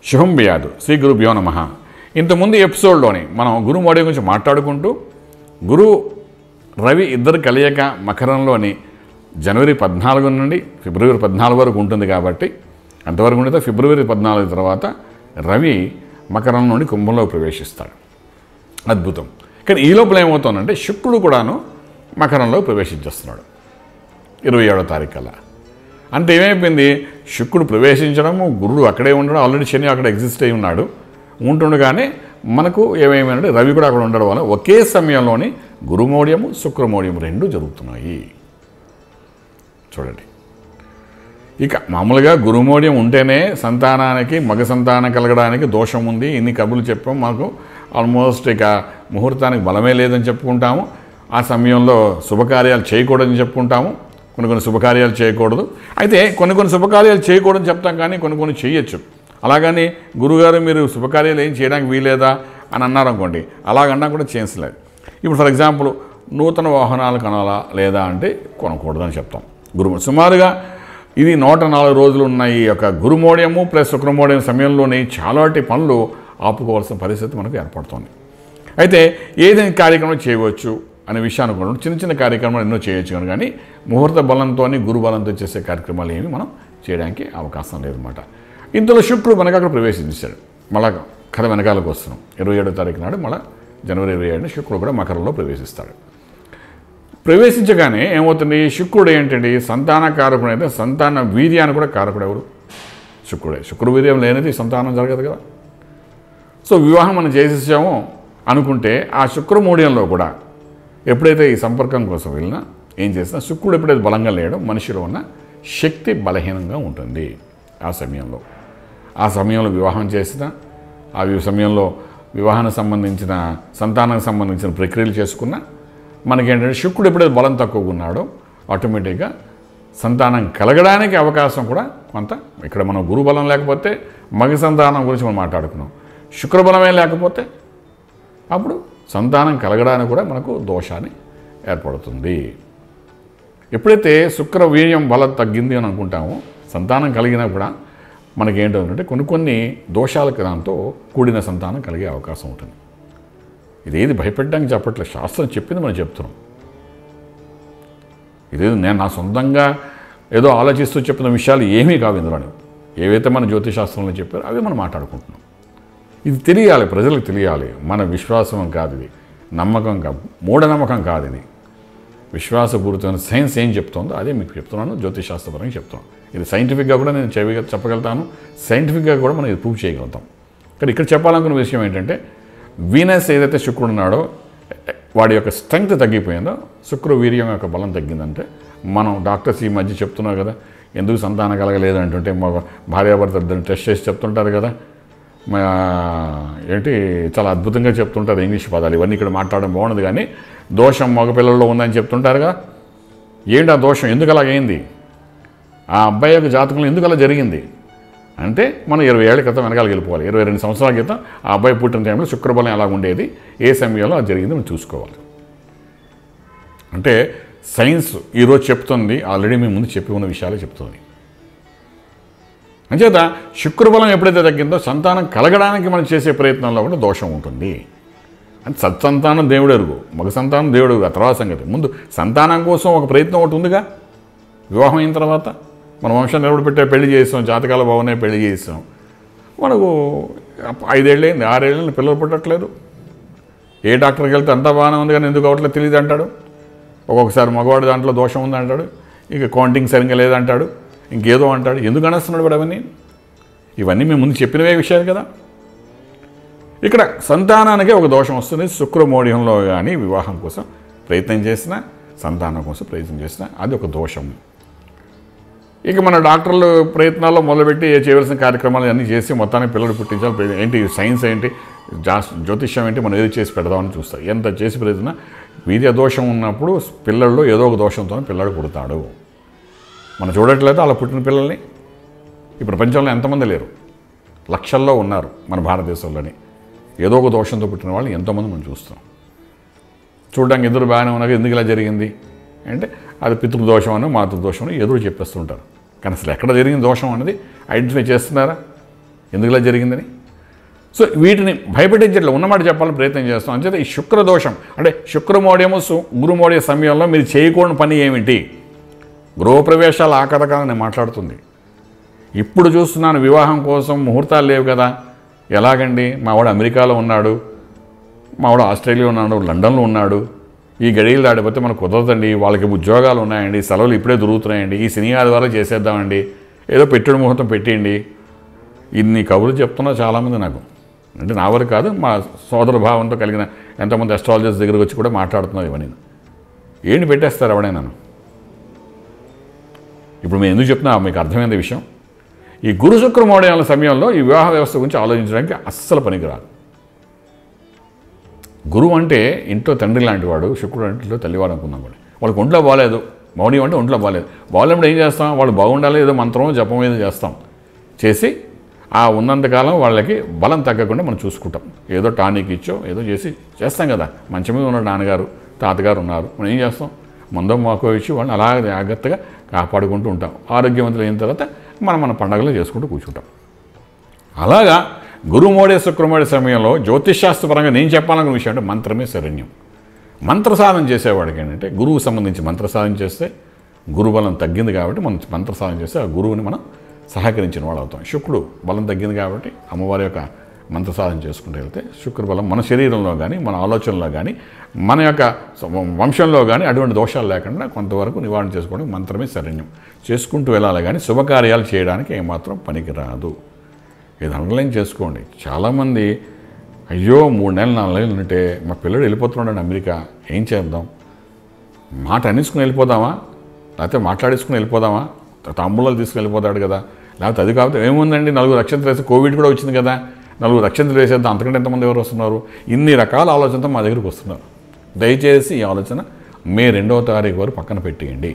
శుభం బియాదు శ్రీ గురుభ్యో నమ ఇంతకుముందు ఎపిసోడ్లోని మనం గురు మోడీ గురించి మాట్లాడుకుంటూ గురు రవి ఇద్దరు కలియక మకరంలోని జనవరి పద్నాలుగు నుండి ఫిబ్రవరి పద్నాలుగు వరకు ఉంటుంది కాబట్టి అంతవరకు ఉండితే ఫిబ్రవరి పద్నాలుగు తర్వాత రవి మకరం నుండి కుంభంలో ప్రవేశిస్తాడు అద్భుతం కానీ ఈ లోపల ఏమవుతుందంటే శుక్రుడు కూడాను మకరంలో ప్రవేశించేస్తున్నాడు ఇరవై ఏడో తారీఖు కల్లా అంటే ఏమైపోయింది శుక్రుడు ప్రవేశించడము గురుడు అక్కడే ఉండడం ఆల్రెడీ శని అక్కడ ఎగ్జిస్ట్ అయి ఉన్నాడు ఉంటుండగానే మనకు ఏమేమంటే రవి కూడా అక్కడ ఉండడం వల్ల ఒకే సమయంలోని గురుమౌఢ్యము శుక్రమౌఢ్యము రెండు జరుగుతున్నాయి చూడండి ఇక మామూలుగా గురుమౌఢ్యం ఉంటేనే సంతానానికి మగ సంతానం కలగడానికి దోషం ఉంది ఇన్ని కబుర్లు చెప్పాం మాకు ఆల్మోస్ట్ ఇక ముహూర్తానికి బలమే లేదని చెప్పుకుంటాము ఆ సమయంలో శుభకార్యాలు చేయకూడదని చెప్పుకుంటాము కొన్ని కొన్ని శుభకార్యాలు చేయకూడదు అయితే కొన్ని కొన్ని శుభకార్యాలు చేయకూడదని చెప్తాం కానీ కొన్ని కొన్ని చేయొచ్చు అలాగని గురుగారు మీరు శుభకార్యాలు ఏం చేయడానికి వీలేదా అని అన్నారు అనుకోండి అలాగన్నా కూడా చేయలేదు ఇప్పుడు ఫర్ ఎగ్జాంపుల్ నూతన వాహనాలు కొనాలా లేదా అంటే కొనకూడదని చెప్తాం గురు సుమారుగా ఇది నూట నాలుగు రోజులు ఉన్న ఈ యొక్క గురుమోడియము ప్లస్ శుక్రమోడియం సమయంలోనే చాలాటి పనులు ఆపుకోవాల్సిన పరిస్థితి మనకు ఏర్పడుతుంది అయితే ఏదైనా కార్యక్రమం చేయవచ్చు అనే విషయాన్ని కూడా చిన్న చిన్న కార్యక్రమాలు ఎన్నో చేయొచ్చు కనుక కానీ ముహూర్త బలంతో గురు బలంతో చేసే కార్యక్రమాలు ఏమి మనం చేయడానికి అవకాశం లేదన్నమాట ఇంతలో శుక్రుడు మనకు అక్కడ ప్రవేశించాడు మళ్ళా కథ వెనకాలకు వస్తున్నాం ఇరవై ఏడో తారీఖు నాడు మళ్ళీ జనవరి ఇరవై ఏడున శుక్రుడు కూడా మకరంలో ప్రవేశిస్తాడు ప్రవేశించగానే ఏమవుతుంది శుక్రుడు ఏంటండి సంతాన కారకుడు అయితే సంతాన వీర్యాన్ని కూడా కారకుడు ఎవరు శుక్రుడే శుక్ర వీర్యం లేనిది సంతానం జరగదు కదా సో వివాహం మనం చేసేసామో అనుకుంటే ఆ శుక్రమూఢ్యంలో కూడా ఎప్పుడైతే ఈ సంపర్కం కోసం వెళ్ళినా ఏం చేసినా శుక్రుడు ఎప్పుడైతే బలంగా లేడో మనిషిలో ఉన్న శక్తి బలహీనంగా ఉంటుంది ఆ సమయంలో ఆ సమయంలో వివాహం చేసిన ఆ వి- సమయంలో వివాహానికి సంబంధించిన సంతానానికి సంబంధించిన ప్రక్రియలు చేసుకున్నా మనకేంటంటే శుక్రుడు ఎప్పుడైతే బలం తక్కువగా ఉన్నాడో ఆటోమేటిక్గా సంతానం కలగడానికి అవకాశం కూడా కొంత ఇక్కడ మనం గురుబలం లేకపోతే మగ సంతానం గురించి మనం మాట్లాడుకున్నాం శుక్రబలమే లేకపోతే అప్పుడు సంతానం కలగడానికి కూడా మనకు దోషాన్ని ఏర్పడుతుంది ఎప్పుడైతే శుక్ర వీర్యం బలం తగ్గింది అని అనుకుంటామో సంతానం కలిగినా కూడా మనకేంటంటే కొన్ని కొన్ని దోషాలకు దాంతో కూడిన సంతానం కలిగే అవకాశం ఉంటుంది ఇదేది భయపెట్టడానికి చెప్పట్లేదు శాస్త్రం చెప్పింది మనం చెప్తున్నాం ఇదేదో నేను నా సొంతంగా ఏదో ఆలోచిస్తూ చెప్పిన విషయాలు ఏమీ కావు ఇందులోని ఏవైతే మన జ్యోతిశాస్త్రంలో చెప్పారో అవి మనం మాట్లాడుకుంటున్నాం ఇది తెలియాలి ప్రజలకు తెలియాలి మన విశ్వాసం కాదు ఇది నమ్మకం కాదు మూఢనమ్మకం కాదు ఇది విశ్వాసపూరితమైన సైన్స్ ఏం చెప్తుందో అదే మీకు చెప్తున్నాను జ్యోతిశాస్త్రపరంగా చెప్తున్నాను ఇది సైంటిఫిక్గా కూడా నేను చెవి చెప్పగలుగుతాను సైంటిఫిక్గా కూడా మనం ఇది ప్రూవ్ చేయగలుగుతాం కానీ ఇక్కడ చెప్పాలనుకున్న విషయం ఏంటంటే వీనస్ ఏదైతే శుక్రుడు ఉన్నాడో వాడి యొక్క స్ట్రెంగ్త్ తగ్గిపోయిందో శుక్ర వీర్యం యొక్క బలం తగ్గిందంటే మనం డాక్టర్స్ ఈ మధ్య చెప్తున్నారు కదా ఎందుకు సంతానం కలగలేదు అంటుంటే మా భార్యాభర్త ఇద్దరిని టెస్ట్ చేసి చెప్తుంటారు కదా మా ఏంటి చాలా అద్భుతంగా చెప్తుంటారు ఇంగ్లీష్ పదాలు ఇవన్నీ ఇక్కడ మాట్లాడడం బాగుండదు కానీ దోషం మగపిల్లల్లో ఉందని చెప్తుంటారుగా ఏంటి ఆ దోషం ఎందుకు అలాగైంది ఆ అబ్బాయి యొక్క జాతకంలో ఎందుకు అలా జరిగింది అంటే మనం ఇరవై ఏళ్ళ క్రితం వెనకాలకి వెళ్ళిపోవాలి ఇరవై రెండు సంవత్సరాల క్రితం ఆ అబ్బాయి పుట్టిన టైంలో శుక్రబలం ఎలా ఉండేది ఏ సమయంలో అది జరిగింది మనం చూసుకోవాలి అంటే సైన్స్ ఈరోజు చెప్తుంది ఆల్రెడీ మేము ముందు చెప్పి ఉన్న విషయాలే చెప్తుంది అంచేత శుక్రబలం ఎప్పుడైతే తగ్గిందో సంతానం కలగడానికి మనం చేసే ప్రయత్నంలో కూడా దోషం ఉంటుంది అంటే సత్సంతానం దేవుడు ఎరుగు మగ సంతానం దేవుడు ఎరుగు ఆ తర్వాత సంగతి ముందు సంతానం కోసం ఒక ప్రయత్నం ఒకటి ఉందిగా వివాహం అయిన తర్వాత మన వంశం నిలబడిపెట్టే పెళ్లి చేస్తాం జాతకాల బాగున్నాయి పెళ్లి చేస్తాం మనకు ఐదేళ్ళైంది ఆరేళ్ళని పిల్లలు పుట్టట్లేదు ఏ డాక్టర్కి వెళ్తే అంతా బాగానే ఉంది కానీ ఎందుకు అవట్లేదు తెలియదు అంటాడు ఒక్కొక్కసారి మగవాడు దాంట్లో దోషం ఉందంటాడు ఇక కౌంటింగ్ సరిగ్గా లేదంటాడు ఇంకేదో అంటాడు ఎందుకు అనేస్తున్నాడు వాడు అవన్నీ ఇవన్నీ మేము ముందు చెప్పినవే విషయాలు కదా ఇక్కడ సంతానానికే ఒక దోషం వస్తుంది శుక్రమోడియంలో కానీ వివాహం కోసం ప్రయత్నం చేసినా సంతానం కోసం ప్రయత్నం చేసినా అది ఒక దోషం ఇక మన డాక్టర్లు ప్రయత్నాల్లో మొదలుపెట్టి చేయవలసిన కార్యక్రమాలు అన్నీ చేసి మొత్తానికి పిల్లలు పుట్టించాలి పెళ్లి- ఏంటి సైన్స్ ఏంటి జాస్ జ్యోతిష్యం ఏంటి మనం ఏది చేసి పెడదామని చూస్తారు ఎంత చేసి ప్రయత్న వీర్య దోషం ఉన్నప్పుడు పిల్లల్లో ఏదో ఒక దోషంతో పిల్లడు పుడతాడు మనం చూడట్లేదు అలా పుట్టిన పిల్లల్ని ఈ ప్రపంచంలో ఎంతమంది లేరు లక్షల్లో ఉన్నారు మన భారతదేశంలోని ఏదో ఒక దోషంతో పుట్టిన వాళ్ళు ఎంతోమంది మనం చూస్తాం చూడడానికి ఎదురు బాగానే ఉన్నారు ఎందుకు ఇలా జరిగింది అంటే అది పితృదోషం అని మాతృదోషం అని ఎదురు చెప్పేస్తుంటారు కానీ అసలు ఎక్కడ జరిగిన దోషం అనేది ఐడెంటిఫై చేస్తున్నారా ఎందుకులా జరిగిందని సో వీటిని భయపెట్టించట్లే ఉన్నమాట చెప్పాలని ప్రయత్నం చేస్తాం అంచేత ఈ శుక్రదోషం అంటే శుక్రమోడేమో సు- గురుమోడే సమయంలో మీరు చేయకూడని పని ఏమిటి గృహప్రవేశాలు ఆ కథ కాదని నేను మాట్లాడుతుంది ఇప్పుడు చూస్తున్నాను వివాహం కోసం ముహూర్తాలు లేవు కదా ఎలాగండి మావాడు అమెరికాలో ఉన్నాడు మావాడు ఆస్ట్రేలియా ఉన్నాడు లండన్లో ఉన్నాడు ఈ గడియలు దాటిపోతే మనకు కుదరదండి వాళ్ళకి ఉద్యోగాలు ఉన్నాయండి సెలవులు ఇప్పుడే దొరుకుతున్నాయండి ఈ శని ఆదివారం చేసేద్దామండి ఏదో పెట్టుడు ముహూర్తం పెట్టేయండి ఇన్ని కబుర్లు చెప్తున్నా చాలామంది నాకు అంటే నా వరకు కాదు మా సోదర భావంతో కలిగిన ఎంతమంది అస్ట్రాలజర్స్ దగ్గరకు వచ్చి కూడా మాట్లాడుతున్నారు ఇవన్నీ ఏంటి పెట్టేస్తారు ఎవడైనా ఇప్పుడు మేము ఎందుకు చెప్తున్నా మీకు అర్థమైంది విషయం ఈ గురు శుక్ర మోడయాల సమయంలో ఈ వివాహ వ్యవస్థ గురించి ఆలోచించడానికి అస్సలు పనికిరాదు గురువు అంటే ఇంట్లో తండ్రి లాంటి వాడు శుక్రుడు అంటే ఇంట్లో తల్లివాడు అనుకుందాం కూడా వాళ్ళకి ఒంట్లో బాగాలేదు మౌని అంటే ఒంట్లో బాగాలేదు బాగాలేప్పుడు ఏం చేస్తాం వాళ్ళు బాగుండాలి ఏదో మంత్రం జపం ఏదో చేస్తాం చేసి ఆ ఉన్నంతకాలం వాళ్ళకి బలం తగ్గకుండా మనం చూసుకుంటాం ఏదో టానిక్ ఇచ్చో ఏదో చేసి చేస్తాం కదా మంచం మీద ఉన్న నాన్నగారు తాతగారు ఉన్నారు మనం ఏం చేస్తాం మందం మాకో ఇచ్చి వాళ్ళని అలా జాగ్రత్తగా కాపాడుకుంటూ ఉంటాం ఆరోగ్యవంతులు అయిన తర్వాత మనం మన పండగలు చేసుకుంటూ కూర్చుంటాం అలాగా గురుమోడే శుక్రమోడే సమయంలో జ్యోతిష్శాస్త్రపరంగా నేను చెప్పాలనుకున్న విషయం అంటే మంత్రమే శరణ్యం మంత్ర సాధన చేసేవాడికి ఏంటంటే గురువుకు సంబంధించి మంత్ర సాధన చేస్తే గురుబలం తగ్గింది కాబట్టి మనం మంత్ర సాధన చేస్తే ఆ గురువుని మనం సహకరించిన వాడు అవుతాం శుక్రుడు బలం తగ్గింది కాబట్టి అమ్మవారి యొక్క మంత్ర సాధన చేసుకుంటూ వెళ్తే శుక్ర బలం మన శరీరంలో కానీ మన ఆలోచనలో కానీ మన యొక్క వంశంలో కానీ అటువంటి దోషాలు లేకుండా కొంతవరకు నివారణ చేసుకోవడం మంత్రమే శరణ్యం చేసుకుంటూ వెళ్ళాలి కానీ శుభకార్యాలు చేయడానికి ఏమాత్రం పనికిరాదు ఇది అండర్లైన్ చేసుకోండి చాలామంది అయ్యో మూడు నెలలు నాలుగు నెలలు ఉంటే మా పిల్లడు వెళ్ళిపోతున్నాడు అమెరికా ఏం చేద్దాం మాట అనేసుకుని వెళ్ళిపోదామా లేకపోతే మాట్లాడేసుకుని వెళ్ళిపోదామా తమ్ముళ్ళు తీసుకుని వెళ్ళిపోతాడు కదా లేకపోతే అది కాకపోతే ఏముందండి నలుగురు రక్షణ వేస్తే కోవిడ్ కూడా వచ్చింది కదా నలుగురు రక్షణ వేసేద్దాం అంతకంటే ఎంతమంది ఎవరు వస్తున్నారు ఇన్ని రకాల ఆలోచనతో మా దగ్గరికి వస్తున్నారు దయచేసి ఈ ఆలోచన మే రెండవ తారీఖు వరకు పక్కన పెట్టేయండి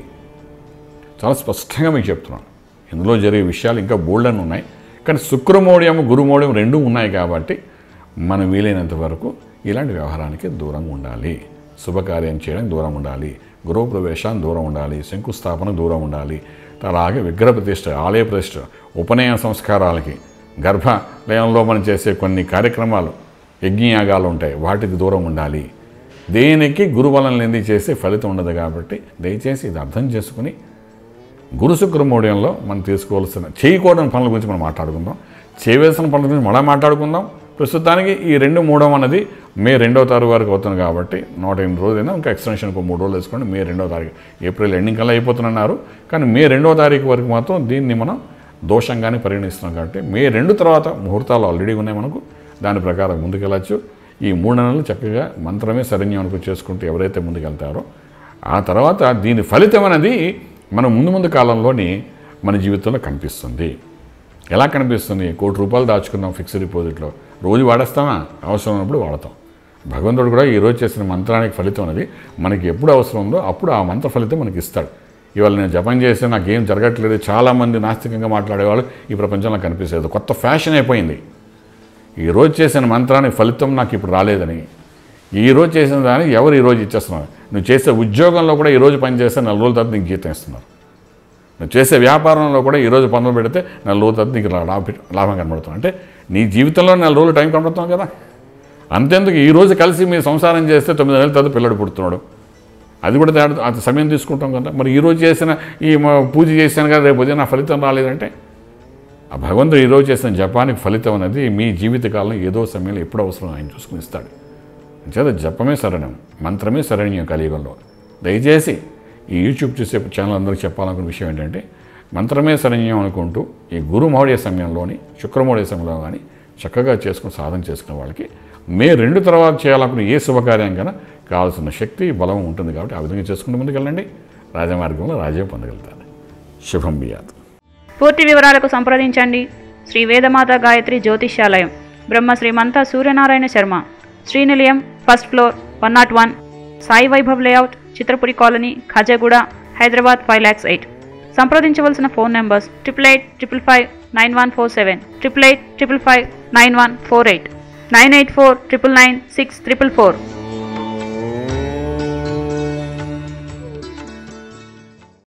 చాలా స్పష్టంగా మీకు చెప్తున్నాను ఇందులో జరిగే విషయాలు ఇంకా బోల్డన్ ఉన్నాయి కానీ శుక్రమోడియం గురుమోడియం రెండూ ఉన్నాయి కాబట్టి మనం వీలైనంత వరకు ఇలాంటి వ్యవహారానికి దూరంగా ఉండాలి శుభకార్యం చేయడానికి దూరం ఉండాలి గృహ ప్రవేశానికి దూరం ఉండాలి శంకుస్థాపన దూరం ఉండాలి అలాగే విగ్రహ ప్రతిష్ఠ ఆలయ ప్రతిష్ఠ ఉపనయన సంస్కారాలకి గర్భలయంలో మనం చేసే కొన్ని కార్యక్రమాలు యజ్ఞయాగాలు ఉంటాయి వాటికి దూరం ఉండాలి దేనికి గురుబలం లేని చేసే ఫలితం ఉండదు కాబట్టి దయచేసి ఇది అర్థం చేసుకుని గురు శుక్రమూఢ్యంలో మనం తీసుకోవాల్సిన చేయకూడని పనుల గురించి మనం మాట్లాడుకుందాం చేయవలసిన పనుల గురించి మళ్ళీ మాట్లాడుకుందాం ప్రస్తుతానికి ఈ రెండు మూడవ అన్నది మే రెండవ తారీఖు వరకు అవుతుంది కాబట్టి నూట ఎనిమిది రోజులైనా ఇంకా ఎక్స్టెన్షన్ ఒక మూడు రోజులు వేసుకోండి మే రెండవ తారీఖు ఏప్రిల్ ఎండింగ్ కల్లా అయిపోతున్నారు కానీ మే రెండవ తారీఖు వరకు మాత్రం దీన్ని మనం దోషంగానే పరిగణిస్తున్నాం కాబట్టి మే రెండు తర్వాత ముహూర్తాలు ఆల్రెడీ ఉన్నాయి మనకు దాని ప్రకారం ముందుకెళ్ళచ్చు ఈ మూడు నెలలు చక్కగా మంత్రమే శరణ్యం అనుకు చేసుకుంటూ ఎవరైతే ముందుకెళ్తారో ఆ తర్వాత దీని ఫలితం అనేది మనం ముందు ముందు కాలంలోని మన జీవితంలో కనిపిస్తుంది ఎలా కనిపిస్తుంది కోటి రూపాయలు దాచుకున్నాం ఫిక్స్డ్ డిపాజిట్లో రోజు వాడేస్తామా అవసరం ఉన్నప్పుడు వాడతాం భగవంతుడు కూడా ఈరోజు చేసిన మంత్రానికి ఫలితం అనేది మనకి ఎప్పుడు అవసరం ఉందో అప్పుడు ఆ మంత్ర ఫలితం మనకి ఇస్తాడు ఇవాళ నేను జపం చేస్తే నాకేం జరగట్లేదు చాలామంది నాస్తికంగా మాట్లాడేవాళ్ళు ఈ ప్రపంచంలో కనిపిస్తుంది కొత్త ఫ్యాషన్ అయిపోయింది ఈ రోజు చేసిన మంత్రానికి ఫలితం నాకు ఇప్పుడు రాలేదని ఈ రోజు చేసిన దానికి ఎవరు ఈ రోజు ఇచ్చేస్తున్నారు నువ్వు చేసే ఉద్యోగంలో కూడా ఈ రోజు పని చేస్తే నెల రోజుల తర్వాత నీకు జీతం ఇస్తున్నారు నువ్వు చేసే వ్యాపారంలో కూడా ఈరోజు పనులు పెడితే నెల రోజుల తర్వాత నీకు లాభం లాభం కనబడుతుంది అంటే నీ జీవితంలో నెల రోజులు టైం కనబడుతుంది కదా అంతేందుకు ఈ రోజు కలిసి మీరు సంసారం చేస్తే తొమ్మిది నెలల తర్వాత పిల్లడు పుడుతున్నాడు అది కూడా తేడా అంత సమయం తీసుకుంటాం కదా మరి ఈ రోజు చేసిన ఈ మ- పూజ చేశాను కదా రేపు ఉదయం నా ఫలితం రాలేదంటే ఆ భగవంతుడు ఈరోజు చేసిన జపానికి ఫలితం అనేది మీ జీవితకాలంలో ఏదో సమయంలో ఎప్పుడు అవసరం ఆయన చూసుకుని ఇస్తాడు చేత జపమే శరణం మంత్రమే శరణ్యం కలియుగంలో దయచేసి ఈ యూట్యూబ్ చూసే ఛానల్ అందరికీ చెప్పాలనుకున్న విషయం ఏంటంటే మంత్రమే శరణ్యం అనుకుంటూ ఈ గురుమౌఢ్య సమయంలోని శుక్రమౌఢ్య సమయంలో కానీ చక్కగా చేసుకుని సాధన చేసుకునే వాళ్ళకి మే రెండు తర్వాత చేయాలనుకున్న ఏ శుభకార్యం కన్నా కావాల్సిన శక్తి బలం ఉంటుంది కాబట్టి ఆ విధంగా చేసుకుంటూ ముందుకెళ్ళండి రాజమార్గంలో రాజ్యం పొందగలుగుతారు శుభం బియాత్ పూర్తి వివరాలకు సంప్రదించండి Shri Vedamata Gayatri Jyotishyalayam Brahma Srimantha Suryanarayana Sharma Srinilayam first floor one naught one Sai Vaibhav layout Chitrapuri colony Khajaguda Hyderabad five lakhs eight సంప్రదించవలసిన phone numbers triple eight triple five nine one four seven triple eight triple five nine one four eight nine eight four triple nine six triple four